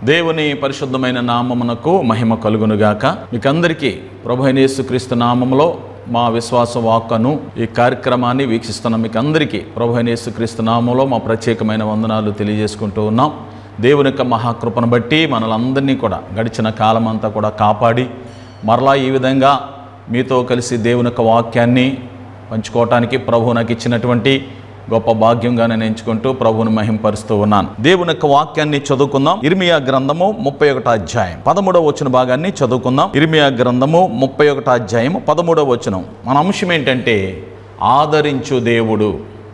దేవుని పరిశుద్ధమైన నామమునకు మహిమ కలుగునుగాక మీకందరికీ ప్రభు అయిన యేసుక్రీస్తు నామములో మా విశ్వాస వాక్కను ఈ కార్యక్రమాన్ని వీక్షిస్తున్న మీకు అందరికీ ప్రభు అయిన యేసుక్రీస్తు నామంలో మా ప్రత్యేకమైన వందనాలు తెలియజేసుకుంటూ ఉన్నాం దేవుని యొక్క మహాకృపను బట్టి మనలందరినీ కూడా గడిచిన కాలం అంతా కూడా కాపాడి మరలా ఈ విధంగా మీతో కలిసి దేవుని యొక్క వాక్యాన్ని పంచుకోవటానికి ప్రభు నాకు ఇచ్చినటువంటి గొప్ప భాగ్యంగా నేను ఎంచుకుంటూ ప్రభువుని మహింపరుస్తూ ఉన్నాను దేవుని యొక్క వాక్యాన్ని చదువుకుందాం ఇర్మియా గ్రంథము ముప్పై ఒకటో అధ్యాయం పదమూడవ వచ్చిన భాగాన్ని చదువుకుందాం ఇర్మియా గ్రంథము ముప్పై ఒకటో అధ్యాయం పదమూడవ వచనం మన అంశం ఏంటంటే ఆదరించు దేవుడు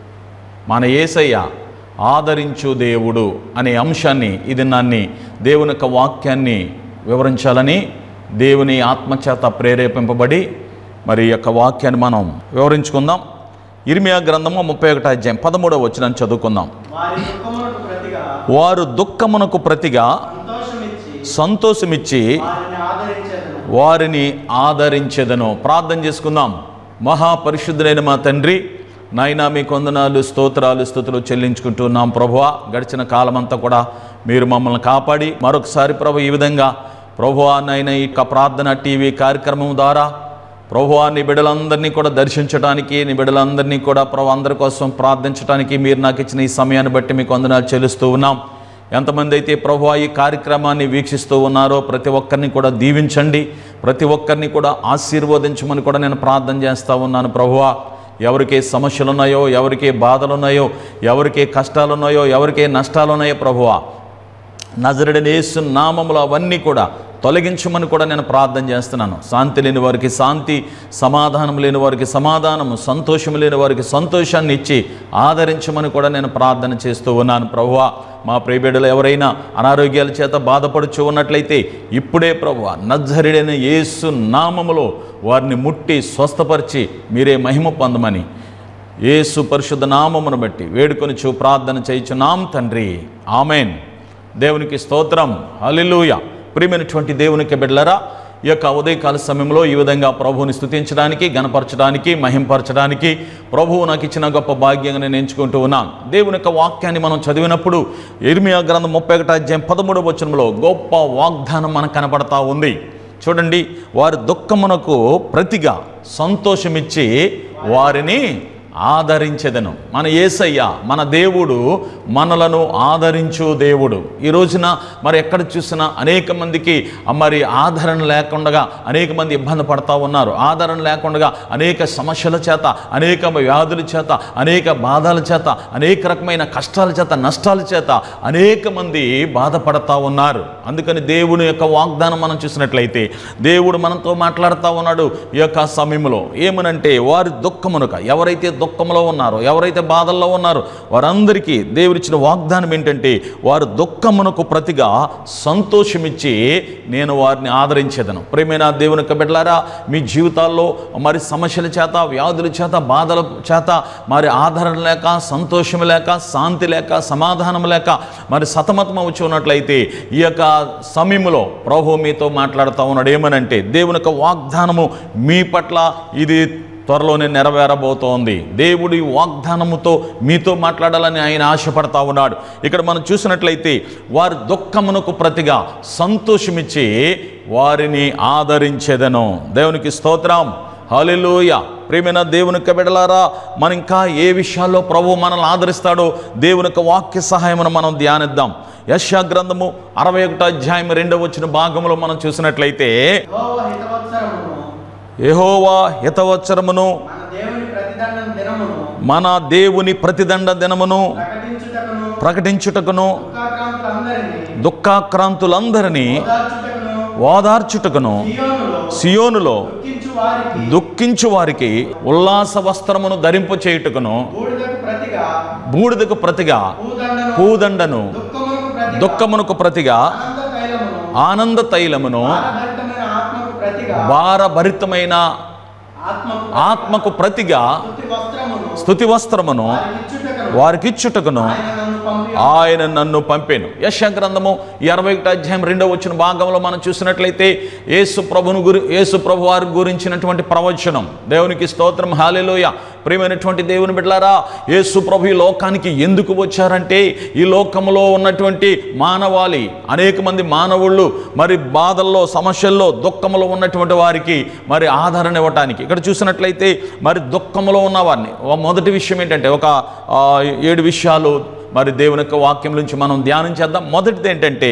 మన ఏసయ్య ఆదరించు దేవుడు అనే అంశాన్ని ఇది నాన్ని దేవుని యొక్క వాక్యాన్ని వివరించాలని దేవుని ఆత్మచేత ప్రేరేపింపబడి మరి ఈ యొక్క వాక్యాన్ని మనం వివరించుకుందాం ఇర్మియా గ్రంథము ముప్పై ఒకటి అధ్యాయం పదమూడవ వచ్చిన చదువుకుందాం వారి దుఃఖమునకు ప్రతిగా వారు దుఃఖమునకు ప్రతిగా సంతోషమిచ్చి సంతోషమిచ్చి వారిని ఆదరించేదను వారిని ఆదరించెదను ప్రార్థన చేసుకుందాం మహాపరిశుద్ధులైన మా తండ్రి నాయనా మీ కొందనాలు స్తోత్రాలు స్థుతులు చెల్లించుకుంటున్నాం ప్రభువా గడిచిన కాలమంతా కూడా మీరు మమ్మల్ని కాపాడి మరొకసారి ప్రభు ఈ విధంగా ప్రభువా నాయన ఈ యొక్క ప్రార్థన టీవీ కార్యక్రమం ద్వారా ప్రభువా నీ బిడ్డలందరినీ కూడా దర్శించడానికి నీ బిడ్డలందరినీ కూడా ప్రభు అందరి కోసం ప్రార్థించడానికి మీరు నాకు ఇచ్చిన ఈ సమయాన్ని బట్టి మీకు వందనాలు చెల్లిస్తూ ఉన్నాం ఎంతమంది అయితే ప్రభు ఈ కార్యక్రమాన్ని వీక్షిస్తూ ఉన్నారో ప్రతి ఒక్కరిని కూడా దీవించండి ప్రతి ఒక్కరిని కూడా ఆశీర్వదించమని కూడా నేను ప్రార్థన చేస్తూ ఉన్నాను ప్రభువా ఎవరికే సమస్యలు ఉన్నాయో ఎవరికే బాధలు ఉన్నాయో ఎవరికే కష్టాలు ఉన్నాయో ఎవరికే నష్టాలు ఉన్నాయో ప్రభువా నజరుడని యేసు నామములు అవన్నీ కూడా తొలగించమని కూడా నేను ప్రార్థన చేస్తున్నాను శాంతి లేని వారికి శాంతి సమాధానం లేని వారికి సమాధానము సంతోషం లేని వారికి సంతోషాన్ని ఇచ్చి ఆదరించమని కూడా నేను ప్రార్థన చేస్తూ ఉన్నాను ప్రభువా మా ప్రియబిడ్డలు ఎవరైనా అనారోగ్యాల చేత బాధపడుచు ఉన్నట్లయితే ఇప్పుడే ప్రభువ నజరుడైన యేసు నామములో వారిని ముట్టి స్వస్థపరిచి మీరే మహిమ పొందమని యేసు పరిశుద్ధ నామమును బట్టి వేడుకొని చూ ప్రార్థన చేయుచున్నాం తండ్రి ఆమెన్ దేవునికి స్తోత్రం హల్లెలూయ ప్రియమైనటువంటి దేవునికి బిడ్డలరా ఈ యొక్క ఉదయకాల సమయంలో ఈ విధంగా ప్రభువుని స్తుతించడానికి గణపరచడానికి మహింపరచడానికి ప్రభువు నాకు ఇచ్చిన గొప్ప భాగ్యంగా నేను ఎంచుకుంటూ ఉన్నాను దేవుని యొక్క వాక్యాన్ని మనం చదివినప్పుడు ఇర్మియా గ్రంథం ముప్పై ఒకటి అధ్యాయం పదమూడవ వచనంలో గొప్ప వాగ్దానం మనకు కనపడతా ఉంది చూడండి వారి దుఃఖమునకు ప్రతిగా సంతోషమిచ్చి వారిని ఆదరించెదను మన ఏసయ్య మన దేవుడు మనలను ఆదరించు దేవుడు ఈ రోజున మరి ఎక్కడ చూసినా అనేక మందికి మరి ఆదరణ లేకుండా అనేక మంది ఇబ్బంది పడతా ఉన్నారు ఆదరణ లేకుండా అనేక సమస్యల చేత అనేక వ్యాధుల చేత అనేక బాధల చేత అనేక రకమైన కష్టాల చేత నష్టాల చేత అనేక మంది బాధపడతా ఉన్నారు అందుకని దేవుని యొక్క వాగ్దానం మనం చూసినట్లయితే దేవుడు మనతో మాట్లాడుతూ ఉన్నాడు ఈ యొక్క సమయంలో ఏమనంటే వారి దుఃఖమునక ఎవరైతే దుఃఖంలో ఉన్నారో ఎవరైతే బాధల్లో ఉన్నారో వారందరికీ దేవుడిచ్చిన వాగ్దానం ఏంటంటే వారు దుఃఖమునకు ప్రతిగా సంతోషమిచ్చి నేను వారిని ఆదరించేదను ప్రేమైన దేవుని యొక్క బిడ్డలారా మీ జీవితాల్లో మరి సమస్యల చేత వ్యాధుల చేత బాధల చేత మరి ఆదరణ లేక సంతోషం లేక శాంతి లేక సమాధానం లేక మరి సతమతం వచ్చి ఉన్నట్లయితే ఈ యొక్క సమయంలో ప్రభు మీతో మాట్లాడుతూ ఉన్నాడు ఏమనంటే దేవుని యొక్క వాగ్దానము మీ పట్ల ఇది త్వరలోనే నెరవేరబోతోంది దేవుడి వాగ్దానముతో మీతో మాట్లాడాలని ఆయన ఆశపడతా ఉన్నాడు ఇక్కడ మనం చూసినట్లయితే వారి దుఃఖమునకు ప్రతిగా సంతోషమిచ్చి వారిని ఆదరించేదను దేవునికి స్తోత్రం హల్లెలూయ ప్రేమైన దేవుని యొక్క బిడలారా మనం ఇంకా ఏ విషయాల్లో ప్రభు మనల్ని ఆదరిస్తాడో దేవుని యొక్క వాక్య సహాయమును మనం ధ్యానిద్దాం యశా గ్రంథము అరవై ఒకటో అధ్యాయం రెండవ వచ్చిన భాగంలో మనం చూసినట్లయితే యెహోవా హితవత్సరమును యెహోవా హితవత్సరమును మన దేవుని ప్రతిదండం దినమును మన దేవుని ప్రతిదండ దినమును ప్రకటించుటకును ప్రకటించుటకును దుఃఖాక్రాంతులందరినీ దుఃఖాక్రాంతులందరినీ ఓదార్చుటకును ఓదార్చుటకును సియోనులో సియోనులో దుఃఖించు వారికి దుఃఖించు వారికి ఉల్లాస వస్త్రమును ధరింపు చేయుటకును బూడిదకు ప్రతిగా బూడిదకు ప్రతిగా పూదండను పూదండను దుఃఖమునకు ప్రతిగా దుఃఖమునకు ప్రతిగా ఆనంద తైలమును ఆనంద తైలమును భారభరితమైన ఆత్మకు ప్రతిగా భారభరితమైన ఆత్మకు ఆత్మకు ప్రతిగా స్తుతి వస్త్రమును స్తుతి వస్త్రమును వారికిచ్చుటకును వారికిచ్చుటకును ఆయన నన్ను పంపి ఆయన నన్ను పంపాను యశ గ్రంథము ఇరవై ఒకటి అధ్యాయం రెండో వచ్చిన భాగంలో మనం చూసినట్లయితే యేసు ప్రభును గురి యేసు ప్రభు వారి గురించినటువంటి ప్రవచనం దేవునికి స్తోత్రం హాలెలోయ ప్రియమైనటువంటి దేవుని బిడ్డలారా యేసు ప్రభు ఈ లోకానికి ఎందుకు వచ్చారంటే ఈ లోకంలో ఉన్నటువంటి మానవాళి అనేక మంది మానవుళ్ళు మరి బాధల్లో సమస్యల్లో దుఃఖంలో ఉన్నటువంటి వారికి మరి ఆదరణ ఇవ్వటానికి ఇక్కడ చూసినట్లయితే మరి దుఃఖంలో ఉన్న వారిని ఓ మొదటి విషయం ఏంటంటే ఒక ఆ, ఏడు విషయాలు మరి దేవుని యొక్క వాక్యం నుంచి మనం ధ్యానం చేద్దాం మొదటిది ఏంటంటే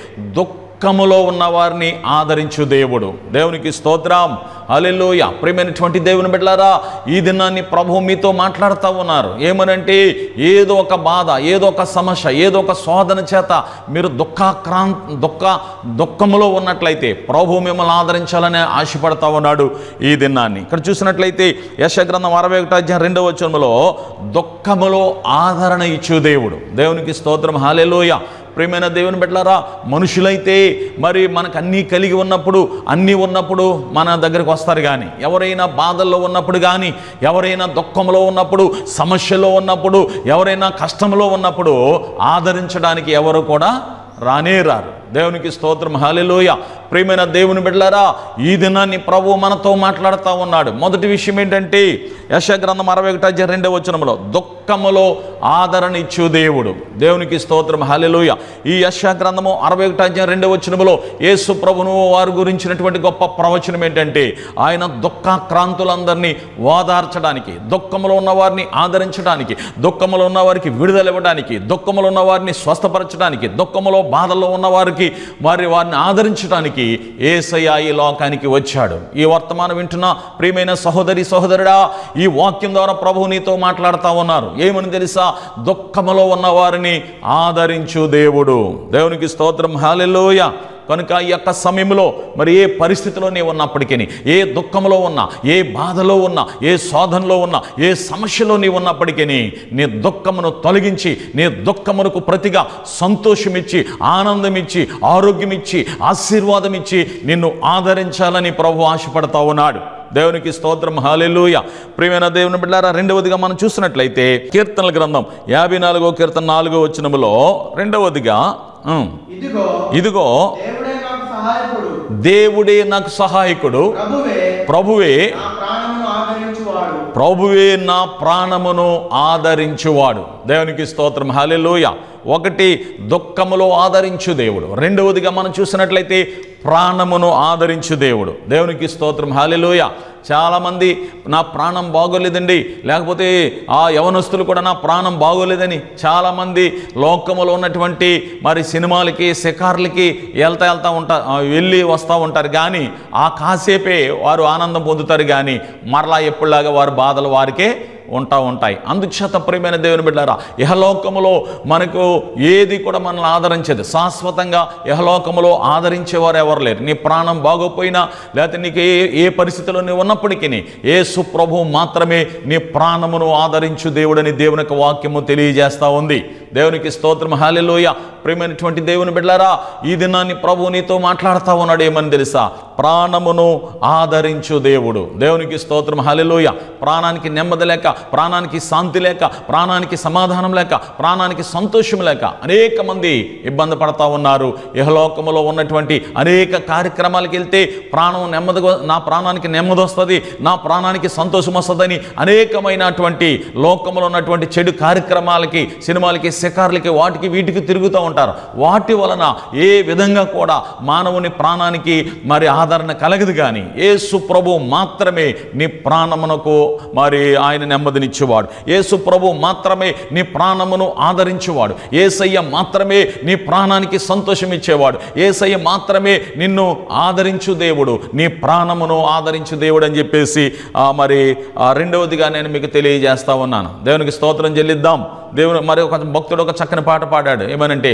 దుఃఖములో ఉన్న వారిని ఆదరించు దేవుడు దేవునికి స్తోత్రం అలెలోయ ప్రియమైనటువంటి దేవుని బిడ్డలారా ఈ దినాన్ని ప్రభు మీతో మాట్లాడుతూ ఉన్నారు ఏమనంటే ఏదో ఒక బాధ ఏదో ఒక సమస్య ఏదో ఒక శోధన చేత మీరు దుఃఖాక్రాంత దుఃఖ దుఃఖములో ఉన్నట్లయితే ప్రభు మిమ్మల్ని ఆదరించాలని ఆశపడతా ఉన్నాడు ఈ దినాన్ని ఇక్కడ చూసినట్లయితే యశగ్రంథం అరవై ఒకటి అధ్యాయం రెండవ వచనములో దుఃఖములో ఆదరణ ఇచ్చు దేవుడు దేవునికి స్తోత్రం హాలేలోయ ప్రియమైన దేవుని బిడ్డలారా మనుషులైతే మరి మనకు అన్నీ కలిగి ఉన్నప్పుడు అన్నీ ఉన్నప్పుడు మన దగ్గరికి వస్తారు కానీ ఎవరైనా బాధల్లో ఉన్నప్పుడు కానీ ఎవరైనా దుఃఖంలో ఉన్నప్పుడు సమస్యలో ఉన్నప్పుడు ఎవరైనా కష్టంలో ఉన్నప్పుడు ఆదరించడానికి ఎవరు కూడా రానే రారు దేవునికి స్తోత్రం హాలెలోయ ప్రియమైన దేవుని బిడ్డలారా ఈ దినాన్ని ప్రభు మనతో మాట్లాడుతూ ఉన్నాడు మొదటి విషయం ఏంటంటే యశగ్రంథం అరవై ఒకటి అధ్యాయం రెండవ వచనంలో దుఃఖములో ఆదరణ ఇచ్చు దేవుడు దేవునికి స్తోత్రం హల్లెలూయ ఈ యశగ్రంథము అరవై ఒకటి అధ్యాయం రెండవ వచనములో యేసు ప్రభును వారి గురించినటువంటి గొప్ప ప్రవచనం ఏంటంటే ఆయన దుఃఖాక్రాంతులందరినీ ఓదార్చడానికి దుఃఖములో ఉన్న వారిని ఆదరించడానికి దుఃఖములో ఉన్న వారికి విడుదల ఇవ్వడానికి దుఃఖములో ఉన్న వారిని స్వస్థపరచడానికి దుఃఖములో బాధల్లో ఉన్న వారికి వారి వారిని ఆదరించడానికి ఏసయ్య ఈ లోకానికి వచ్చాడు ఈ వర్తమానం వింటున్న ప్రియమైన సహోదరి సహోదరుడా ఈ వాక్యం ద్వారా ప్రభువు నీతో మాట్లాడుతూ ఉన్నారు ఏమని తెలుసా దుఃఖములో ఉన్న వారిని ఆదరించు దేవుడు దేవునికి స్తోత్రం హాలెలోయ కనుక ఈ యొక్క సమయంలో మరి ఏ పరిస్థితిలో నీ ఉన్నప్పటికీ ఏ దుఃఖంలో ఉన్నా ఏ బాధలో ఉన్నా ఏ శోధనలో ఉన్నా ఏ సమస్యలో నీ ఉన్నప్పటికీ నీ దుఃఖమును తొలగించి నీ దుఃఖమునకు ప్రతిగా సంతోషమిచ్చి ఆనందమిచ్చి ఆరోగ్యమిచ్చి ఆశీర్వాదం ఇచ్చి నిన్ను ఆదరించాలని ప్రభు ఆశపడతా ఉన్నాడు దేవునికి స్తోత్రం హాలెలూయ ప్రియమైన దేవుని బిడ్డారా రెండవదిగా మనం చూసినట్లయితే కీర్తనల గ్రంథం యాభై నాలుగో కీర్తన నాలుగో వచనములో రెండవదిగా ఉమ్, ఇదిగో ఇదిగో దేవుడే నాకు సహాయకుడు దేవుడే నాకు సహాయకుడు ప్రభువే ప్రభువే నా ప్రాణమును ఆదరించువాడు ప్రభువే నా ప్రాణమును ఆదరించువాడు దేవునికి స్తోత్రం హల్లెలూయ ఒకటి దుఃఖములో ఆదరించు దేవుడు రెండవదిగా మనం చూసినట్లయితే ప్రాణమును ఆదరించు దేవుడు దేవునికి స్తోత్రం హల్లెలూయ చాలామంది నా ప్రాణం బాగోలేదండి లేకపోతే ఆ యవనస్తులు కూడా నా ప్రాణం బాగోలేదని చాలామంది లోకములో ఉన్నటువంటి మరి సినిమాలకి శిఖార్లకి వెళ్తా వెళ్తా ఉంటా ఆ, వెళ్ళి వస్తూ ఉంటారు కానీ ఆ కాసేపే వారు ఆనందం పొందుతారు కానీ మరలా ఎప్పుడులాగా వారి బాధలు వారికే ఉంటా ఉంటాయి అందుచేత ప్రియమైన దేవుని బిడ్డారా ఇహలోకములో మనకు ఏది కూడా మనల్ని ఆదరించేది శాశ్వతంగా ఇహలోకములో ఆదరించేవారు ఎవరు లేరు నీ ప్రాణం బాగోపోయినా లేకపోతే నీకు ఏ ఏ పరిస్థితిలో నువ్వు ఉన్నప్పటికీ యేసు ప్రభు మాత్రమే నీ ప్రాణమును ఆదరించు దేవుడని దేవుని యొక్క వాక్యము తెలియజేస్తా ఉంది దేవునికి స్తోత్రం హాలెలోయ ప్రియమైనటువంటి దేవుని బిడ్డారా ఈ దినాన్ని ప్రభు నీతో మాట్లాడుతూ ఉన్నాడు ఏమని తెలుసా ప్రాణమును ఆదరించు దేవుడు దేవునికి స్తోత్రం హల్లెలూయ ప్రాణానికి నెమ్మది లేక ప్రాణానికి శాంతి లేక ప్రాణానికి సమాధానం లేక ప్రాణానికి సంతోషం లేక అనేక మంది ఇబ్బంది పడతా ఉన్నారు ఇహలోకములో ఉన్నటువంటి అనేక కార్యక్రమాలకు వెళ్తే ప్రాణం నెమ్మది నా ప్రాణానికి నెమ్మది వస్తుంది నా ప్రాణానికి సంతోషం వస్తుందని అనేకమైనటువంటి లోకంలో ఉన్నటువంటి చెడు కార్యక్రమాలకి సినిమాలకి శిఖార్లకి వాటికి వీటికి తిరుగుతూ ఉంటారు వాటి వలన ఏ విధంగా కూడా మానవుని ప్రాణానికి మరి ఆదరణ కలగదు కానీ యేసు ప్రభు మాత్రమే నీ ప్రాణమునకు మరి ఆయన నెమ్మదినిచ్చేవాడు యేసు ప్రభు మాత్రమే నీ ప్రాణమును ఆదరించేవాడు ఏసయ్య మాత్రమే నీ ప్రాణానికి సంతోషం ఇచ్చేవాడు ఏసయ్య మాత్రమే నిన్ను ఆదరించు దేవుడు నీ ప్రాణమును ఆదరించు దేవుడు అని చెప్పేసి ఆ, మరి ఆ, రెండవదిగా నేను మీకు తెలియజేస్తా ఉన్నాను దేవునికి స్తోత్రం చెల్లిద్దాం దేవుడు మరి ఒక భక్తుడు ఒక చక్కని పాట పాడాడు ఏమనంటే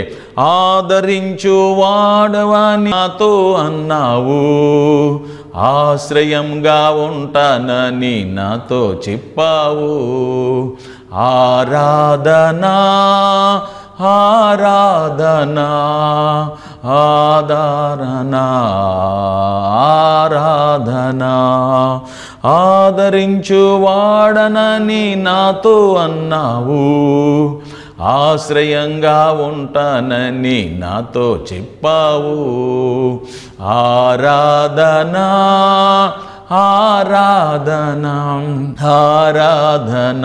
ఆదరించు వాడవాని నాతో అన్నావు ఆశ్రయంగా ఉంటానని నాతో చెప్పావు ఆరాధనా ఆరాధనా ఆదరణ ఆరాధనా ఆదరించు వాడనని నాతో అన్నావు ఆశ్రయంగా ఉంటానని నాతో చెప్పావు ఆరాధనా ఆరాధన ఆరాధన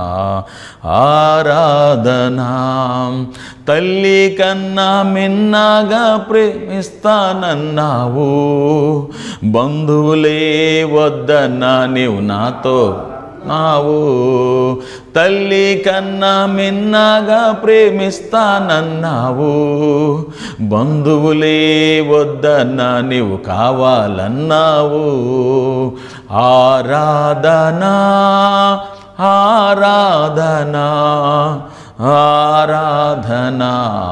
ఆరాధన తల్లి కన్నా మిన్నగా ప్రేమిస్తానన్నావు బంధువులే వద్దన్నా నీవు నాతో నావు తల్లి కన్నా మిన్నగా ప్రేమిస్తానన్నావు బంధువులే వద్దన్నా నీవు కావాలన్నావు ఆరాధనా ఆరాధనా ఆరాధనా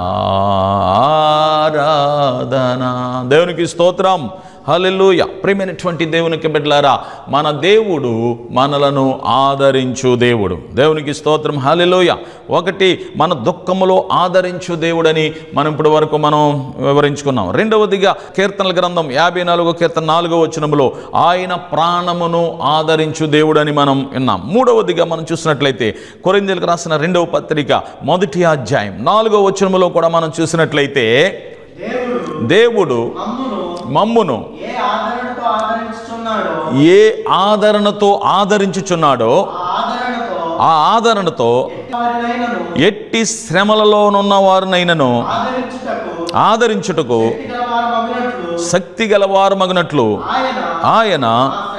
ఆరాధనా దేవునికి స్తోత్రం హల్లెలూయ ప్రేమైనటువంటి దేవునికి బిడ్డలారా మన దేవుడు మనలను ఆదరించు దేవుడు దేవునికి స్తోత్రం హల్లెలూయ ఒకటి మన దుఃఖములో ఆదరించు దేవుడని మనం ఇప్పటి వరకు మనం వివరించుకున్నాం రెండవదిగా కీర్తనల గ్రంథం యాభై నాలుగో కీర్తన నాలుగో వచనములో ఆయన ప్రాణమును ఆదరించు దేవుడని మనం విన్నాం మూడవదిగా మనం చూసినట్లయితే కొరిందీలకు రాసిన రెండవ పత్రిక మొదటి అధ్యాయం నాలుగో వచనములో కూడా మనం చూసినట్లయితే దేవుడు దేవుడు మమ్మును మమ్మును ఏ ఆదరణతో ఆదరించుచున్నాడో ఏ ఆదరణతో ఆదరించుచున్నాడో ఆ ఆదరణతో ఆ ఆదరణతో వారినైనను ఎట్టి శ్రమలలోనున్న వారినైనను ఆదరించుటకు ఆదరించుటకు వ్యక్తిగల వారు మగినట్లు శక్తి గలవారు మగినట్లు ఆయన ఆయన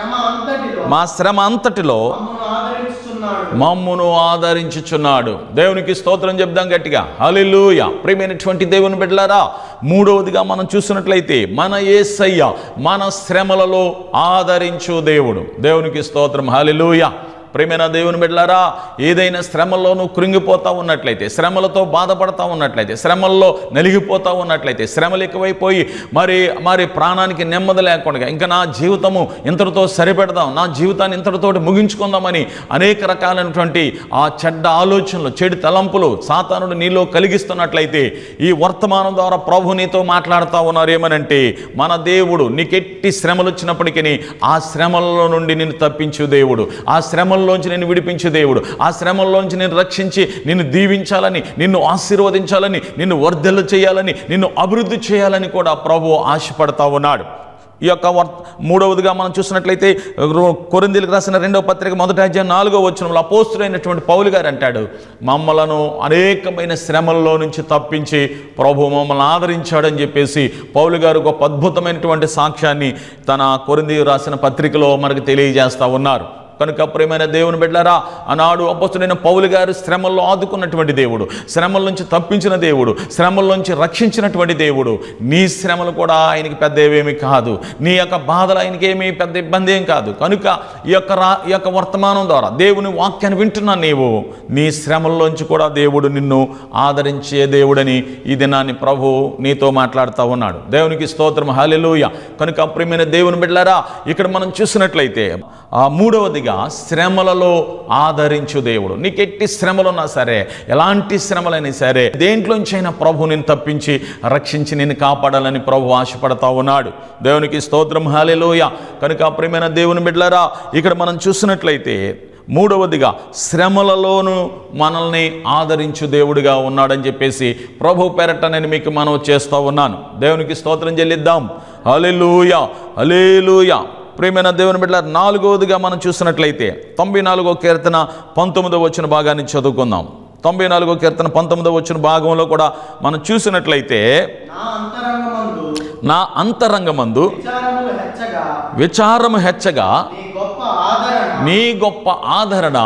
మా శ్రమ అంతటిలో మా శ్రమ అంతటిలో మమ్మను ఆదరించుచున్నాడు మమ్మును ఆదరించుచున్నాడు దేవునికి స్తోత్రం చెప్దాం గట్టిగా హల్లెలూయ ప్రియమైనటువంటి దేవుని బిడ్డలారా మూడవదిగా మనం చూసినట్లయితే మన యేసయ్య మన శ్రమలలో ఆదరించు దేవుడు దేవునికి స్తోత్రం హల్లెలూయ ప్రేమైన దేవుని బిడ్డలారా ఏదైనా శ్రమల్లో నువ్వు కృంగిపోతా ఉన్నట్లయితే శ్రమలతో బాధపడతా ఉన్నట్లయితే శ్రమల్లో నలిగిపోతా ఉన్నట్లయితే శ్రమలు ఎక్కువైపోయి మరి మరి ప్రాణానికి నెమ్మది లేకుండా ఇంకా నా జీవితము ఇంతటితో సరిపెడదాం నా జీవితాన్ని ఇంతటితోటి ముగించుకుందామని అనేక రకాలైనటువంటి ఆ చెడ్డ ఆలోచనలు చెడు తలంపులు సాతానుడు నీలో కలిగిస్తున్నట్లయితే ఈ వర్తమానం ద్వారా ప్రభు నీతో మాట్లాడుతూ ఉన్నారు ఏమనంటే మన దేవుడు నీకెట్టి శ్రమలు వచ్చినప్పటికీ ఆ శ్రమల్లో నుండి నిన్ను తప్పించు దేవుడు ఆ శ్రమల్లోంచి నేను విడిపించే దేవుడు ఆ శ్రమల్లోంచి నేను రక్షించి నిన్ను దీవించాలని నిన్ను ఆశీర్వదించాలని నిన్ను వర్ధలు చేయాలని నిన్ను అభివృద్ధి చేయాలని కూడా ప్రభు ఆశపడతా ఉన్నాడు ఈ యొక్క వర్ మూడవదిగా మనం చూసినట్లయితే కొరిందీలకు రాసిన రెండవ పత్రిక మొదటి అధ్యాయం నాలుగో వచనంలో అపోస్తుడైనటువంటి పౌలు గారు అంటాడు మమ్మలను అనేకమైన శ్రమల్లో నుంచి తప్పించి ప్రభు మమ్మల్ని ఆదరించాడని చెప్పేసి పౌలు గారు ఒక అద్భుతమైనటువంటి సాక్ష్యాన్ని తన కొరింది రాసిన పత్రికలో మనకు తెలియజేస్తా ఉన్నారు కనుక ప్రేమైన దేవుని బిడ్డారా ఆనాడు అపస్తుడైన పౌలు గారు శ్రమల్లో ఆదుకున్నటువంటి దేవుడు శ్రమల నుంచి తప్పించిన దేవుడు శ్రమల నుంచి రక్షించినటువంటి దేవుడు నీ శ్రమలు కూడా ఆయనకి పెద్ద ఏమీ కాదు నీ యొక్క బాధలు ఆయనకి ఏమీ పెద్ద ఇబ్బంది ఏం కాదు కనుక ఈ యొక్క రా ఈ యొక్క వర్తమానం ద్వారా దేవుని వాక్యాన్ని వింటున్నా నీవు నీ శ్రమల్లోంచి కూడా దేవుడు నిన్ను ఆదరించే దేవుడని ఈ దినాన్ని ప్రభు నీతో మాట్లాడుతూ ఉన్నాడు దేవునికి స్తోత్రం హాలెలూయ కనుక ప్రియమైన దేవుని బిడ్డారా ఇక్కడ మనం చూసినట్లయితే ఆ మూడవదిగా శ్రమలలో ఆదరించు దేవుడు నీకు ఎట్టి శ్రమలున్నా సరే ఎలాంటి శ్రమలైనా సరే దేంట్లోంచైనా ప్రభు నిన్ను తప్పించి రక్షించి నిన్ను కాపాడాలని ప్రభు ఆశపడతా ఉన్నాడు దేవునికి స్తోత్రం హాలెలూయ కనుక ప్రియమైన దేవుని బిడ్డలారా ఇక్కడ మనం చూసినట్లయితే మూడవదిగా శ్రమలలోనూ మనల్ని ఆదరించు దేవుడిగా ఉన్నాడని చెప్పేసి ప్రభు పేరట నేను మీకు మనవి చేస్తూ ఉన్నాను దేవునికి స్తోత్రం చెల్లిద్దాం హలెలూయ హలేలుయ ప్రియమైన దేవుని బిడ్డ నాలుగవదిగా మనం చూసినట్లయితే తొంభై నాలుగో కీర్తన పంతొమ్మిదో వచ్చిన భాగాన్ని చదువుకుందాం తొంభై నాలుగో కీర్తన పంతొమ్మిదో వచ్చిన భాగంలో కూడా మనం చూసినట్లయితే నా అంతరంగమందు నా అంతరంగమందు విచారములు హెచ్చగా విచారము హెచ్చగా నీ గొప్ప ఆదరణ నీ గొప్ప ఆదరణ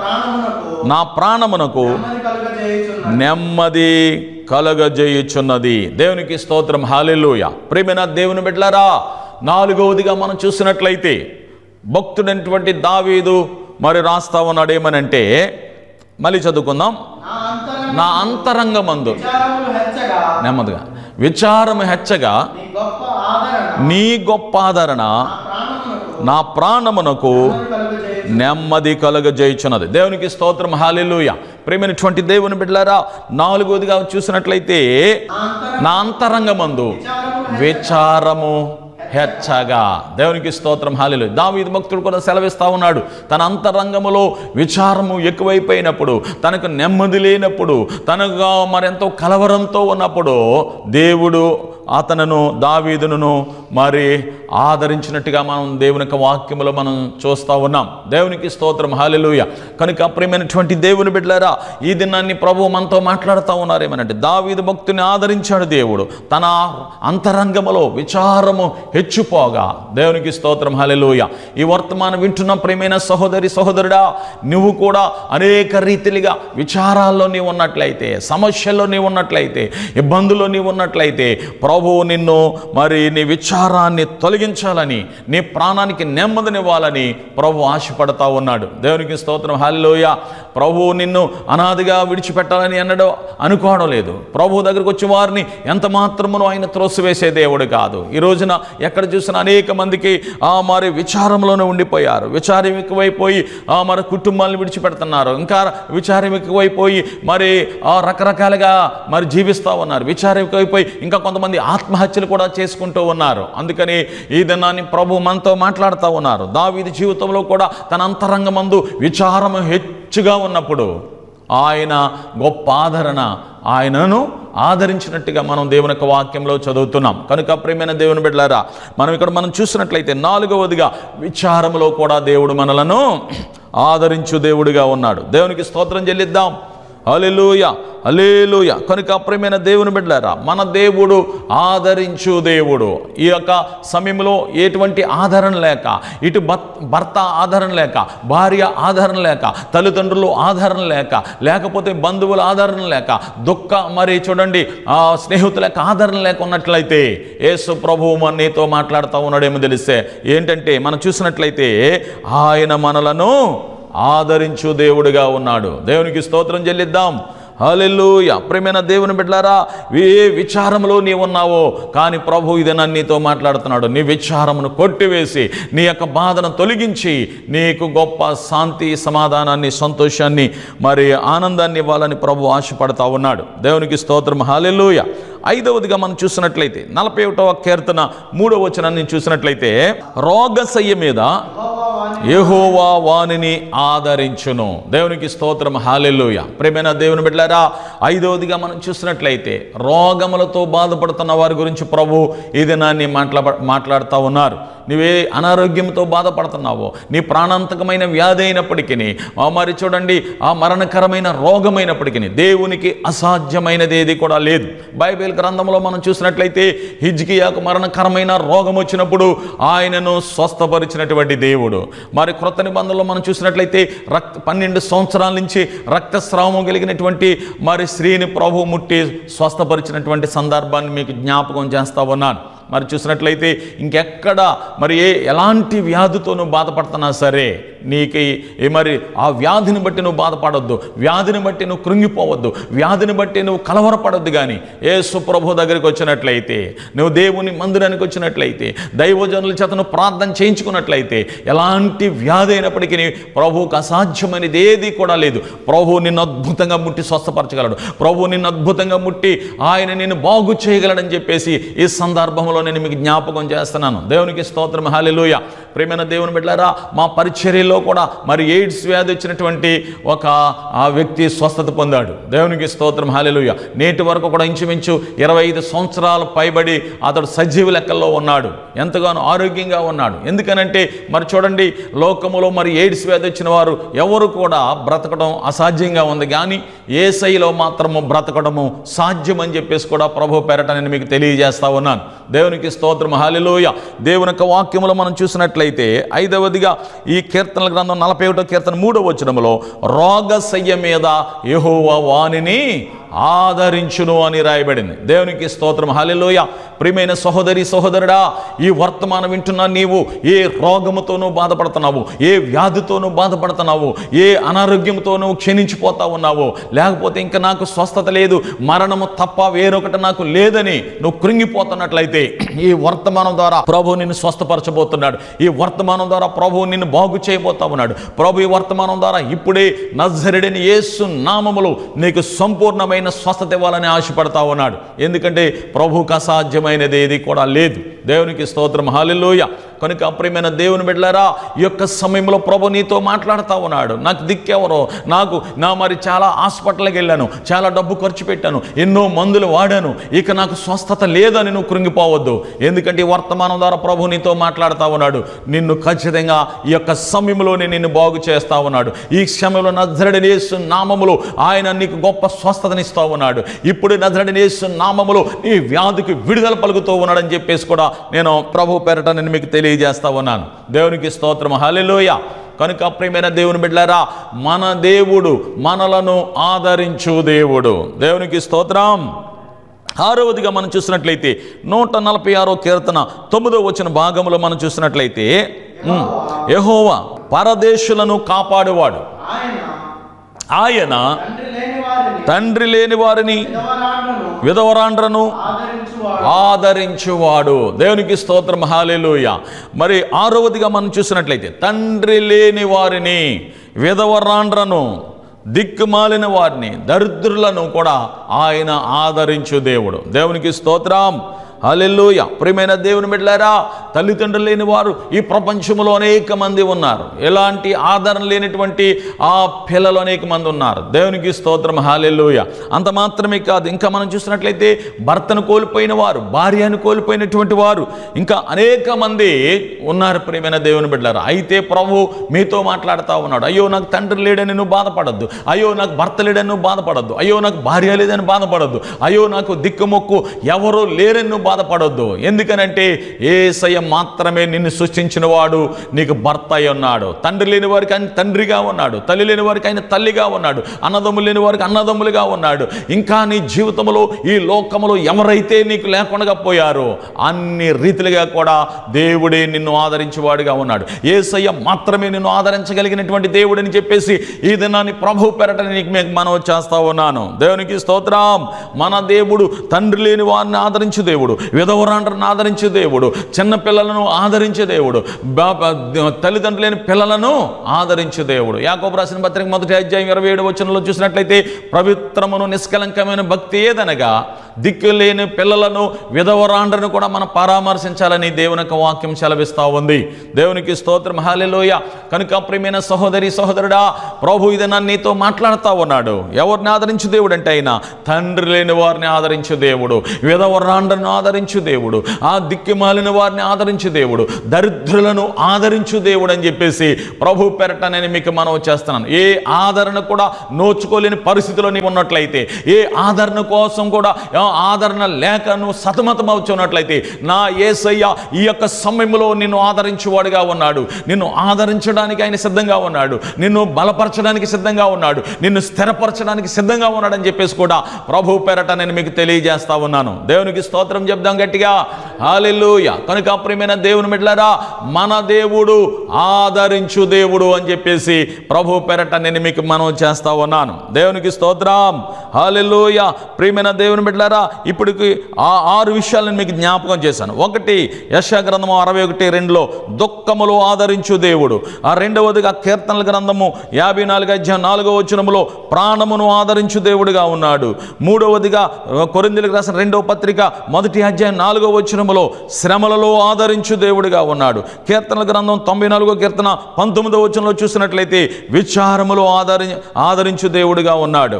నా ప్రాణమునకు నా ప్రాణమునకు నెమ్మది కలుగజేయుచున్నది నెమ్మది కలగజేయుచున్నది దేవునికి స్తోత్రం హాలెలూయ ప్రేమైన దేవుని బిడ్డలారా నాలుగవదిగా మనం చూసినట్లయితే భక్తుడైనటువంటి దావీదు మరి రాస్తా ఉన్నాడు ఏమనంటే మళ్ళీ చదువుకుందాం నా అంతరంగ నా అంతరంగమందు విచారములు హెచ్చగా నెమ్మదిగా విచారము హెచ్చగా నీ గొప్ప ఆదరణ నీ గొప్ప ఆదరణ నా ప్రాణమునకు నా ప్రాణమునకు నెమ్మది కలుగజేయుచున్నది. నెమ్మది కలుగజేయుచున్నది దేవునికి స్తోత్రం హాలెలూయ ప్రేమైనటువంటి దేవుని బిడ్డలారా నాలుగోదిగా చూసినట్లయితే నా అంతరంగ నా అంతరంగమందు విచారములు విచారము హెచ్చగా దేవునికి స్తోత్రం హాలిలు దావీదు భక్తుడు కూడా సెలవిస్తా ఉన్నాడు తన అంతరంగములో విచారము ఎక్కువైపోయినప్పుడు తనకు నెమ్మది లేనప్పుడు తనకు మరెంతో కలవరంతో ఉన్నప్పుడు దేవుడు అతనును దావీదును మరి ఆదరించినట్టుగా మనం దేవుని యొక్క వాక్యములో మనం చూస్తూ ఉన్నాం దేవునికి స్తోత్రం హాలెలూయ కనుక ప్రియమైనటువంటి దేవుని బిడ్డలారా ఈ దినాన్ని ప్రభు మనతో మాట్లాడుతూ ఉన్నారు ఏమనంటే దావీదు భక్తుని ఆదరించాడు దేవుడు తన అంతరంగములో విచారము హెచ్చుపోగా దేవునికి స్తోత్రం హాలెలూయ ఈ వర్తమానం వింటున్న ప్రియమైన సహోదరి సహోదరుడా నువ్వు కూడా అనేక రీతిలుగా విచారాల్లో నీవు ఉన్నట్లయితే సమస్యల్లో నీవు ఉన్నట్లయితే ఇబ్బందుల్లో నీవు ఉన్నట్లయితే ప్రభువు నిన్ను మరి నీ విచారాన్ని తొలగించాలని నీ ప్రాణానికి నెమ్మదినివ్వాలని ప్రభు ఆశపడతా ఉన్నాడు దేవునికి స్తోత్రం హల్లోయ ప్రభువు నిన్ను అనాదిగా విడిచిపెట్టాలని అన్నడో అనుకోవడం లేదు ప్రభు దగ్గరకు వచ్చి వారిని ఎంత మాత్రమును ఆయన త్రోసివేసే దేవుడు కాదు ఈ రోజున ఎక్కడ చూసినా అనేక మందికి ఆ మరి విచారంలోనే ఉండిపోయారు విచారం ఎక్కువైపోయి ఆ మరి కుటుంబాలను విడిచిపెడుతున్నారు ఇంకా విచారం ఎక్కువైపోయి మరి ఆ రకరకాలుగా మరి జీవిస్తూ ఉన్నారు విచారం ఎక్కువైపోయి ఇంకా కొంతమంది ఆత్మహత్యలు కూడా చేసుకుంటూ ఉన్నారు అందుకని ఈ దినాన్ని ప్రభు మనతో మాట్లాడుతూ ఉన్నారు దావీది జీవితంలో కూడా తన అంతరంగమందు విచారము హెచ్చుగా ఉన్నప్పుడు ఆయన గొప్ప ఆదరణ ఆయనను ఆదరించినట్టుగా మనం దేవుని యొక్క వాక్యంలో చదువుతున్నాం కనుక ప్రియమైన దేవుని బిడ్డలారా మనం ఇక్కడ మనం చూసినట్లయితే నాలుగవదిగా విచారములో కూడా దేవుడు మనలను ఆదరించు దేవుడిగా ఉన్నాడు దేవునికి స్తోత్రం చెల్లిద్దాం అలెలుయ అలేలుయ కనుక అప్రమైన దేవుని బిడ్డారా మన దేవుడు ఆదరించు దేవుడు ఈ యొక్క సమయంలో ఎటువంటి ఆదరణ లేక ఇటు భర్త భర్త ఆదరణ లేక భార్య ఆదరణ లేక తల్లిదండ్రులు ఆదరణ లేక లేకపోతే బంధువుల ఆదరణ లేక దుఃఖ మరి చూడండి ఆ స్నేహితుల యొక్క ఆదరణ లేక ఉన్నట్లయితే యేసు ప్రభువు మన నీతో మాట్లాడుతూ ఉన్నాడేమో తెలిస్తే ఏంటంటే మనం చూసినట్లయితే ఆయన మనలను ఆదరించు దేవుడిగా ఉన్నాడు దేవునికి స్తోత్రం చెల్లిద్దాం హల్లెలూయా ప్రేమైన దేవుని బిడ్డలారా ఏ విచారంలో నీ ఉన్నావో కానీ ప్రభు ఇది నన్ను నీతో మాట్లాడుతున్నాడు నీ విచారమును కొట్టివేసి నీ యొక్క బాధను తొలగించి నీకు గొప్ప శాంతి సమాధానాన్ని సంతోషాన్ని మరి ఆనందాన్ని ఇవ్వాలని ప్రభు ఆశపడతా ఉన్నాడు దేవునికి స్తోత్రం హాలెలూయ ఐదవదిగా మనం చూసినట్లయితే నలభై ఒకటవ కీర్తన మూడవ వచనాన్ని చూసినట్లయితే రోగశయ్య మీద యెహోవా వానిని ఆదరించును దేవునికి స్తోత్రం హాలెల్లుయ ప్రేమైన దేవుని బిడ్డలారా ఐదవదిగా మనం చూసినట్లయితే రోగములతో బాధపడుతున్న వారి గురించి ప్రభు ఈ దినాన్ని మాట్లా మాట్లాడుతూ ఉన్నారు నువ్వే అనారోగ్యంతో బాధపడుతున్నావో నీ ప్రాణాంతకమైన వ్యాధి అయినప్పటికీ ఆ మరి చూడండి ఆ మరణకరమైన రోగమైనప్పటికీ దేవునికి అసాధ్యమైనది ఏది కూడా లేదు బైబిల్ గ్రంథంలో మనం చూసినట్లయితే హిజ్కియాకు మరణకరమైన రోగం వచ్చినప్పుడు ఆయనను స్వస్థపరిచినటువంటి దేవుడు మరి క్రొత్త నిబంధనలో మనం చూసినట్లయితే రక్త పన్నెండు సంవత్సరాల నుంచి రక్తస్రావం కలిగినటువంటి మరి స్త్రీని ప్రభు ముట్టి స్వస్థపరిచినటువంటి సందర్భాన్ని మీకు జ్ఞాపకం చేస్తా ఉన్నాను మరి చూసినట్లయితే ఇంకెక్కడ మరి ఏ ఎలాంటి వ్యాధితో నువ్వు బాధపడుతున్నా సరే నీకు ఈ మరి ఆ వ్యాధిని బట్టి నువ్వు బాధపడొద్దు వ్యాధిని బట్టి నువ్వు కృంగిపోవద్దు వ్యాధిని బట్టి నువ్వు కలవరపడొద్దు కానీ ఏ సుప్రభు దగ్గరికి వచ్చినట్లయితే నువ్వు దేవుని మందిరానికి వచ్చినట్లయితే దైవజనుల చేత నువ్వు ప్రార్థన చేయించుకున్నట్లయితే ఎలాంటి వ్యాధి అయినప్పటికీ ప్రభువుకు అసాధ్యమైనది ఏది కూడా లేదు ప్రభు నిన్ను అద్భుతంగా ముట్టి స్వస్థపరచగలడు ప్రభు నిన్ను అద్భుతంగా ముట్టి ఆయన నిన్ను బాగు చేయగలడని చెప్పేసి ఈ సందర్భంలో నేను మీకు జ్ఞాపకం చేస్తున్నాను దేవునికి స్తోత్రం హాలెలూయ ప్రేమైన దేవుని బిడ్డారా మా పరిచర్యలో కూడా మరి ఎయిడ్స్ వ్యాధి వచ్చినటువంటి ఒక ఆ వ్యక్తి స్వస్థత పొందాడు దేవునికి స్తోత్రం హాలెలూయ నేటి వరకు కూడా ఇంచుమించు ఇరవై ఐదు సంవత్సరాలు పైబడి అతడు సజీవ లెక్కల్లో ఉన్నాడు ఎంతగానో ఆరోగ్యంగా ఉన్నాడు ఎందుకనంటే మరి చూడండి లోకములో మరి ఎయిడ్స్ వ్యాధి వచ్చిన వారు ఎవరు కూడా బ్రతకడం అసాధ్యంగా ఉంది కానీ ఏ శైలో మాత్రము బ్రతకడము సాధ్యమని చెప్పేసి కూడా ప్రభు పేరట నేను మీకు తెలియజేస్తా ఉన్నాను దేవునికి స్తోత్రం హాలిలోయ దేవుని యొక్క వాక్యములో మనం చూసినట్లయితే ఐదవదిగా ఈ కీర్తనల గ్రంథం నలభై ఒకటో కీర్తన మూడవ వచనములో రోగశయ్య మీద యెహోవా వాణిని ఆదరించును అని రాయబడింది దేవునికి స్తోత్రం హాలిలోయ ప్రియమైన సహోదరి సహోదరుడా ఈ వర్తమానం వింటున్నా నీవు ఏ రోగముతోనూ బాధపడుతున్నావు ఏ వ్యాధితోనూ బాధపడుతున్నావు ఏ అనారోగ్యంతో నువ్వు క్షీణించిపోతా ఉన్నావు లేకపోతే ఇంకా నాకు స్వస్థత లేదు మరణము తప్ప వేరొకటి నాకు లేదని నువ్వు కృంగిపోతున్నట్లయితే ఈ వర్తమానం ద్వారా ప్రభు నిన్ను స్వస్థపరచబోతున్నాడు ఈ వర్తమానం ద్వారా ప్రభు నిన్ను బాగు చేయబోతా ఉన్నాడు ప్రభు ఈ వర్తమానం ద్వారా ఇప్పుడే నజరుడిని యేసు నామములు నీకు సంపూర్ణమైన సంపూర్ణమైన స్వస్థత ఇవ్వాలని ఆశపడతా ఉన్నాడు ఎందుకంటే ప్రభుకు అసాధ్యమైనది ఏది కూడా లేదు దేవునికి స్తోత్రం హాలెలూయ కనుక ప్రియమైన దేవుని బిడ్డలారా ఈ యొక్క సమయంలో ప్రభు నీతో మాట్లాడుతూ ఉన్నాడు నాకు దిక్కెవరో నాకు నా మరి చాలా హాస్పిటల్కి వెళ్ళాను చాలా డబ్బు ఖర్చు పెట్టాను ఎన్నో మందులు వాడాను ఇక నాకు స్వస్థత లేదని నువ్వు కృంగిపోవద్దు ఎందుకంటే ఈ వర్తమానం ద్వారా ప్రభు నీతో మాట్లాడుతూ ఉన్నాడు నిన్ను ఖచ్చితంగా ఈ యొక్క సమయంలోనే నిన్ను బాగు చేస్తా ఉన్నాడు ఈ సమయంలో నజరడనేసు నామములో ఆయన నీకు గొప్ప స్వస్థతనిస్తా ఉన్నాడు ఇప్పుడు నజరడనేసు నామములో నీ వ్యాధికి విడుదల పలుకుతూ ఉన్నాడని చెప్పేసి కూడా నేను ప్రభు పేరట నేను మీకు తెలియజేస్తా ఉన్నాను దేవునికి స్తోత్రం హల్లెలూయ కనుక ప్రియమైన దేవుని బిడ్డారా మన దేవుడు మనలను ఆదరించు దేవుడు దేవునికి స్తోత్రం ఆరవదిగా మనం చూసినట్లయితే నూట నలభై ఆరో కీర్తన తొమ్మిదో వచ్చిన భాగంలో మనం చూసినట్లయితే ఉమ్, యెహోవా పరదేశులను కాపాడువాడు ఆయన ఆయన తండ్రి లేని వారిని తండ్రి లేని వారిని విధవరాండ్రను విధవరాండ్రను ఆదరించువాడు ఆదరించువాడు దేవునికి స్తోత్రం హాలేలుయ మరి ఆరవదిగా మనం చూసినట్లయితే తండ్రి లేని వారిని విధవరాండ్రను దిక్కుమాలిన వారిని దరిద్రులను కూడా ఆయన ఆదరించు దేవుడు దేవునికి స్తోత్రం హల్లెలూయ ప్రియమైన దేవుని బిడ్డలారా తల్లిదండ్రులు లేని వారు ఈ ప్రపంచంలో అనేక మంది ఉన్నారు ఎలాంటి ఆదరణ లేనటువంటి ఆ పిల్లలు అనేక మంది ఉన్నారు దేవునికి స్తోత్రం హాలెల్లుయ అంత మాత్రమే కాదు ఇంకా మనం చూసినట్లయితే భర్తను కోల్పోయిన వారు భార్యను కోల్పోయినటువంటి వారు ఇంకా అనేక మంది ఉన్నారు ప్రియమైన దేవుని బిడ్డలారా అయితే ప్రభు మీతో మాట్లాడుతూ ఉన్నాడు అయ్యో నాకు తండ్రి లేడని నువ్వు బాధపడద్దు అయ్యో నాకు భర్త లేడని నువ్వు బాధపడద్దు అయ్యో నాకు భార్య లేదని బాధపడద్దు అయ్యో నాకు దిక్కుమొక్కు ఎవరు లేరని నువ్వు బాధపడొద్దు ఎందుకనంటే ఏసయ్య మాత్రమే నిన్ను సృష్టించిన వాడు నీకు భర్త అయి ఉన్నాడు తండ్రి లేని వారికి ఆయన తండ్రిగా ఉన్నాడు తల్లి లేని వారికి ఆయన తల్లిగా ఉన్నాడు అన్నదమ్ములు లేని వారికి అన్నదమ్ములుగా ఉన్నాడు ఇంకా నీ జీవితంలో ఈ లోకములో ఎవరైతే నీకు లేకుండా పోయారో అన్ని రీతిలుగా కూడా దేవుడే నిన్ను ఆదరించేవాడుగా ఉన్నాడు ఏసయ్య మాత్రమే నిన్ను ఆదరించగలిగినటువంటి దేవుడని చెప్పేసి ఈ దినాన్ని ప్రభు పెరట నీకు మీకు మనం చేస్తా ఉన్నాను దేవునికి స్తోత్రం మన దేవుడు తండ్రి లేని వారిని ఆదరించు దేవుడు విధవరాండ్రను ఆదరించే దేవుడు చిన్న పిల్లలను ఆదరించే దేవుడు బా- బా- తల్లిదండ్రులు లేని పిల్లలను ఆదరించే దేవుడు యాకోబు రాసిన పత్రిక మొదటి అధ్యాయం ఇరవై ఏడు వచనంలో చూసినట్లయితే పవిత్రమును నిష్కలంకమైన భక్తి ఏదనగా దిక్కు లేని పిల్లలను విధవరాండ్రను కూడా మనం పరామర్శించాలని దేవుని యొక్క వాక్యం సెలవిస్తా ఉంది దేవునికి స్తోత్రం హాలెలోయ కనుక ప్రియమైన సహోదరి సహోదరుడా ప్రభు ఇది నన్ను నీతో మాట్లాడుతూ ఉన్నాడు ఎవరిని ఆదరించు దేవుడు అంటే ఆయన తండ్రి లేని వారిని ఆదరించు దేవుడు విధవరాండ్రను ఆదరించు దేవుడు ఆ దిక్కిమాలిన వారిని ఆదరించు దేవుడు దరిద్రులను ఆదరించు దేవుడు అని చెప్పేసి ప్రభు పెరట నేను మీకు మనం చేస్తున్నాను ఏ ఆదరణ కూడా నోచుకోలేని పరిస్థితిలో నీవు ఉన్నట్లయితే ఏ ఆదరణ కోసం కూడా ఆ ఆదరణ లేక నువ్వు సతమతం అవుతున్నట్లయితే నా ఏసయ్య ఈ యొక్క సమయంలో నిన్ను ఆదరించేవాడుగా ఉన్నాడు నిన్ను ఆదరించడానికి ఆయన సిద్ధంగా ఉన్నాడు నిన్ను బలపరచడానికి సిద్ధంగా ఉన్నాడు నిన్ను స్థిరపరచడానికి సిద్ధంగా ఉన్నాడని చెప్పేసి కూడా ప్రభు పేరట నేను మీకు తెలియజేస్తా ఉన్నాను దేవునికి స్తోత్రం చెప్దాం గట్టిగా హాలెలూయ కనుక ప్రియమైన దేవుని మిడ్లరా మన దేవుడు ఆదరించు దేవుడు అని చెప్పేసి ప్రభు పేరట నేను మీకు మనం చేస్తా ఉన్నాను దేవునికి స్తోత్రం హాలెలూయ ప్రియమైన దేవుని బిడ్డలారా ఇప్పటికి ఆ ఆరు విషయాలను మీకు జ్ఞాపకం చేశాను ఒకటి యశ గ్రంథము అరవై ఒకటి రెండులో దుఃఖములు ఆదరించు దేవుడు ఆ రెండవదిగా కీర్తనల గ్రంథము యాభై నాలుగు అధ్యాయం నాలుగో వచనములో ప్రాణమును ఆదరించు దేవుడుగా ఉన్నాడు మూడవదిగా కొరిందులకు రాసిన రెండవ పత్రిక మొదటి అధ్యాయం నాలుగో వచనములో శ్రమలలో ఆదరించు దేవుడిగా ఉన్నాడు కీర్తనల గ్రంథం తొంభై నాలుగో కీర్తన పంతొమ్మిదో వచనంలో చూసినట్లయితే విచారములో ఆదరి ఆదరించు దేవుడిగా ఉన్నాడు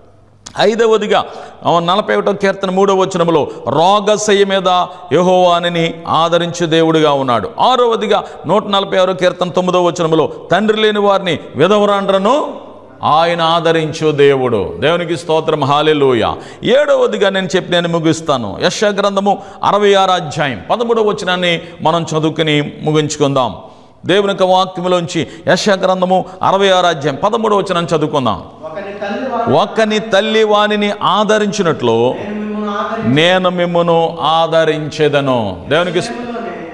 ఐదవదిగా ఆ నలభై ఒకటో కీర్తన మూడవ వచనములో రోగశయ్య మీద యహోవాని ఆదరించు దేవుడిగా ఉన్నాడు ఆరవదిగా నూట నలభై ఆరో కీర్తన తొమ్మిదవ వచనములో తండ్రి లేని వారిని విధవరాండ్రను ఆయన ఆదరించు దేవుడు దేవునికి స్తోత్రం హాలెలూయ ఏడవదిగా నేను చెప్పి నేను ముగిస్తాను యశ గ్రంథము అరవై ఆరు అధ్యాయం పదమూడవ వచనాన్ని మనం చదువుకుని ముగించుకుందాం దేవుని యొక్క వాక్యములోంచి యశ గ్రంథము అరవై ఆరు అధ్యాయం పదమూడవ వచనం చదువుకుందాం ఒకని తల్లి వారు ఒకని తల్లి వానిని ఆదరించినట్లు నేను మిమ్మల్ని ఆదరించి నేను మిమ్మును ఆదరించేదను దేవునికి స్- విషయంలోనే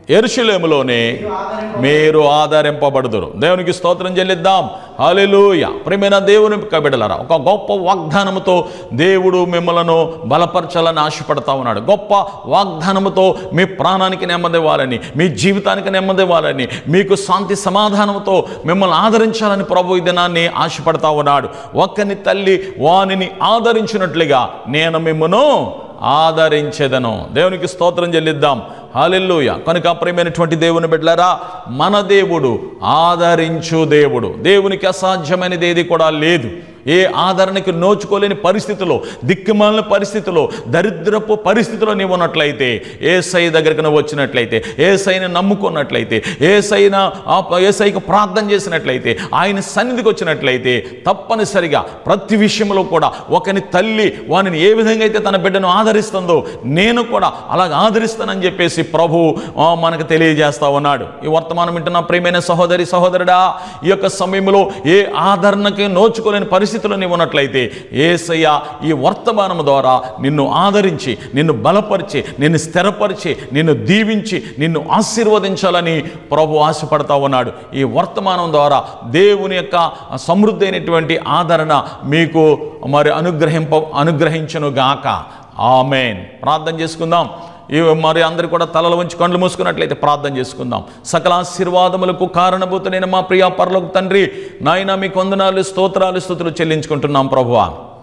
ఎరుషులేములోనే మీరు ఆదరింపబడుదురు దేవునికి స్తోత్రం చెల్లిద్దాం హల్లెలూయ ప్రేమైన దేవుని కబిడలరా ఒక గొప్ప వాగ్దానముతో దేవుడు మిమ్మలను బలపరచాలని ఆశపడతా ఉన్నాడు గొప్ప వాగ్దానముతో మీ ప్రాణానికి నెమ్మది ఇవ్వాలని మీ జీవితానికి నెమ్మది ఇవ్వాలని మీకు శాంతి సమాధానంతో మిమ్మల్ని ఆదరించాలని ప్రభు ఈ దినాన్ని ఆశపడతా ఉన్నాడు ఒక్కని తల్లి వానిని ఆదరించినట్లుగా నేను మిమ్మను ఆదరించేదను దేవునికి స్తోత్రం చెల్లిద్దాం హాలెల్లుయ కనుక ప్రియమైనటువంటి దేవుని బిడ్డలారా మన దేవుడు ఆదరించు దేవుడు దేవునికి అసాధ్యమైనది ఏది కూడా లేదు ఏ ఆదరణకి నోచుకోలేని పరిస్థితిలో దిక్కుమాలిన పరిస్థితిలో దరిద్రపు పరిస్థితిలో నీవు ఉన్నట్లయితే ఏ సై దగ్గరికి నువ్వు వచ్చినట్లయితే ఏ సైని నమ్ముకున్నట్లయితే ఏ సైన ఏ సైకి ప్రార్థన చేసినట్లయితే ఆయన సన్నిధికి వచ్చినట్లయితే తప్పనిసరిగా ప్రతి విషయంలో కూడా ఒకని తల్లి వానిని ఏ విధంగా అయితే తన బిడ్డను ఆదరిస్తుందో నేను కూడా అలాగ ఆదరిస్తానని చెప్పేసి ప్రభు ఆ, మనకు తెలియజేస్తా ఉన్నాడు ఈ వర్తమానం వింటున్న ప్రియమైన సహోదరి సహోదరుడా ఈ యొక్క సమయంలో ఏ ఆదరణకి నోచుకోలేని పరిస్థితుల్లో నీవు ఉన్నట్లయితే ఏసయ్య ఈ వర్తమానం ద్వారా నిన్ను ఆదరించి నిన్ను బలపరిచి నిన్ను స్థిరపరిచి నిన్ను దీవించి నిన్ను ఆశీర్వదించాలని ప్రభు ఆశపడతా ఉన్నాడు ఈ వర్తమానం ద్వారా దేవుని యొక్క సమృద్ధి అయినటువంటి ఆదరణ మీకు మరి అనుగ్రహింప అనుగ్రహించును గాక ఆమెన్ ప్రార్థన చేసుకుందాం ఈ మరి అందరు కూడా తలలు ఉంచి కళ్ళు మూసుకున్నట్లయితే ప్రార్థన చేసుకుందాం సకల ఆశీర్వాదములకు కారణభూతుడైన మా ప్రియ పరలోక తండ్రి నాయన మీకు వందనాలు స్తోత్రాలు స్థుతులు చెల్లించుకుంటున్నాం ప్రభువా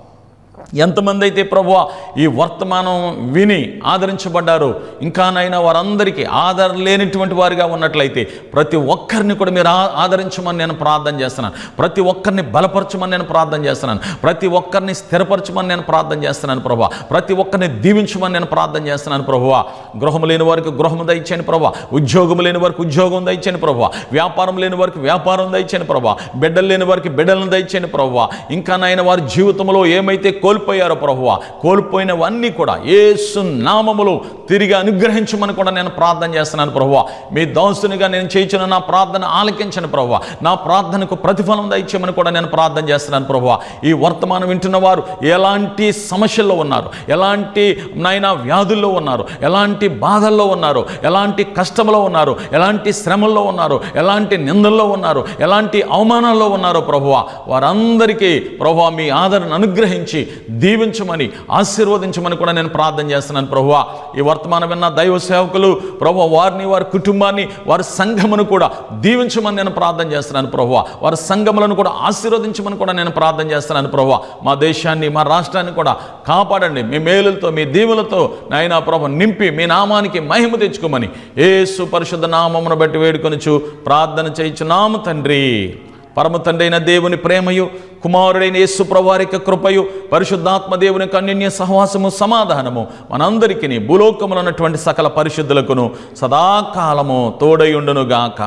ఎంతమంది అయితే ప్రభు ఈ వర్తమానం విని ఆదరించబడ్డారో ఇంకానైనా వారందరికీ ఆదరణ లేనిటువంటి వారిగా ఉన్నట్లయితే ప్రతి ఒక్కరిని కూడా మీరు ఆ- ఆదరించమని నేను ప్రార్థన చేస్తున్నాను ప్రతి ఒక్కరిని బలపరచమని నేను ప్రార్థన చేస్తున్నాను ప్రతి ఒక్కరిని స్థిరపరచమని నేను ప్రార్థన చేస్తున్నాను ప్రభు ప్రతి ఒక్కరిని దీవించమని నేను ప్రార్థన చేస్తున్నాను ప్రభు గృహం లేని వారికి గృహం దయచేయండి ప్రభు ఉద్యోగం లేని వారికి ఉద్యోగం దయచేయండి ప్రభు వ్యాపారం లేని వారికి వ్యాపారం దయచేయండి ప్రభు బిడ్డలు లేని వారికి బిడ్డలను దయచేయండి ప్రభు ఇంకానైనా వారి జీవితంలో ఏమైతే కోల్పోయారో ప్రభువ కోల్పోయినవన్నీ కూడా ఏసు నామములు తిరిగి అనుగ్రహించమని కూడా నేను ప్రార్థన చేస్తున్నాను ప్రభువ మీ దాసునిగా నేను చేయించిన నా ప్రార్థన ఆలకించను ప్రభువ నా ప్రార్థనకు ప్రతిఫలం దయచేయమని కూడా నేను ప్రార్థన చేస్తున్నాను ప్రభువ ఈ వర్తమానం వింటున్న వారు ఎలాంటి సమస్యల్లో ఉన్నారు ఎలాంటి నైనా వ్యాధుల్లో ఉన్నారు ఎలాంటి బాధల్లో ఉన్నారు ఎలాంటి కష్టంలో ఉన్నారు ఎలాంటి శ్రమల్లో ఉన్నారు ఎలాంటి నిందల్లో ఉన్నారు ఎలాంటి అవమానాల్లో ఉన్నారో ప్రభువ వారందరికీ ప్రభువ మీ ఆదరణ అనుగ్రహించి దీవించమని ఆశీర్వదించమని కూడా నేను ప్రార్థన చేస్తున్నాను ప్రభువ ఈ వర్తమానం విన్న దైవ సేవకులు ప్రభు వారిని వారి కుటుంబాన్ని వారి సంఘమును కూడా దీవించమని నేను ప్రార్థన చేస్తున్నాను ప్రభువ వారి సంఘములను కూడా ఆశీర్వదించమని కూడా నేను ప్రార్థన చేస్తున్నాను ప్రభువ మా దేశాన్ని మా రాష్ట్రాన్ని కూడా కాపాడండి మీ మేలులతో మీ దీవులతో నాయన ప్రభు నింపి మీ నామానికి మహిమ తెచ్చుకోమని ఏసు పరిశుద్ధ నామమును బట్టి వేడుకొనుచు ప్రార్థన చేయించున్నాము తండ్రి పరమ తండ్రి అయిన దేవుని ప్రేమయు కుమారుడైన యేసు ప్రవారిక కృపయు పరిశుద్ధాత్మ దేవుని కన్యన్య సహవాసము సమాధానము మనందరికీ భూలోకములు ఉన్నటువంటి సకల పరిశుద్ధులకును సదాకాలము తోడయుండును గాక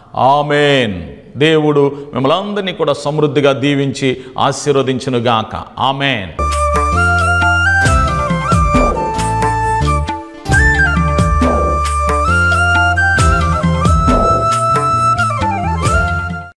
ఆమెన్ దేవుడు మిమ్మల్ని అందరినీ కూడా సమృద్ధిగా దీవించి ఆశీర్వదించును గాక ఆమెన్